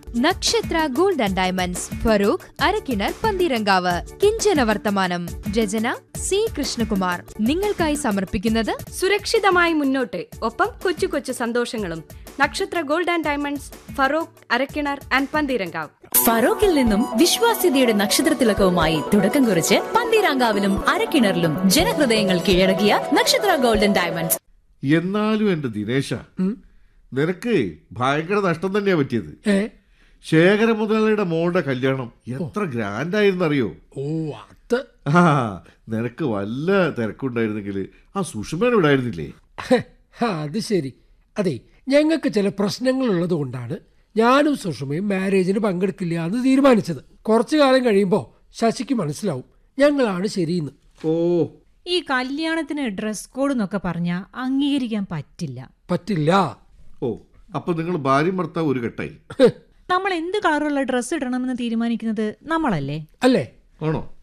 നക്ഷത്ര gold and diamonds Farook Arakkinar Pantheerankavu കിഞ്ചന വർത്തമാനം രചന സി കൃഷ്ണകുമാർ നിങ്ങൾക്കായി സമർപ്പിക്കുന്നത് സുരക്ഷിതമായി മുന്നോട്ട് ഒപ്പം കൊച്ചു കൊച്ചു സന്തോഷങ്ങളും Nakshatra gold and diamonds Farook Arakkinar and Pantheerankavu ഫറോക്കിൽ നിന്നും വിശ്വാസ്യതയുടെ നക്ഷത്രത്തിലക്കവുമായി തുടക്കം കുറിച്ച് പന്തീരാങ്കാവിലും അരക്കിണറിലും ജനഹൃദയങ്ങൾ കീഴടക്കിയ നക്ഷത്ര ഗോൾഡൻ ഡയമണ്ട്സ് എന്നാലും എന്റെ ദിനേശ നിനക്ക് ഭയങ്കര നഷ്ടം തന്നെയാ പറ്റിയത് ഏ ശേഖര മുതലാളിയുടെ മോളുടെ കല്യാണം എത്ര ഗ്രാൻഡ് ആയിരുന്നു അറിയോ ഓ അത് ആ നിനക്ക് വല്ല തിരക്കുണ്ടായിരുന്നെങ്കിൽ ആ സുഷമേന വിടായിരുന്നില്ലേ ഹെ, അത് ശരി അതെ ഞങ്ങൾക്ക് ചില പ്രശ്നങ്ങളുള്ളത് കൊണ്ടാണ് ഞാനും സുഷമയും മാരേജിന് പങ്കെടുക്കില്ല എന്ന് തീരുമാനിച്ചത് കുറച്ചു കാലം കഴിയുമ്പോൾ ശശിക്ക് മനസ്സിലാവും ഞങ്ങളാണ് ശരിയെന്ന് ഓ ഈ കല്യാണത്തിന് ഡ്രസ് കോഡ് എന്നൊക്കെ പറഞ്ഞാൽ അംഗീകരിക്കാൻ പറ്റില്ല പറ്റില്ല ഓ അപ്പൊ നിങ്ങൾ ഭാര്യ ഭർത്താവ് ഒരു കെട്ടായി നമ്മൾ എന്ത് കളറുള്ള ഡ്രസ്സ് ഇടണമെന്ന് തീരുമാനിക്കുന്നത് നമ്മളല്ലേ അല്ലേ ആണോ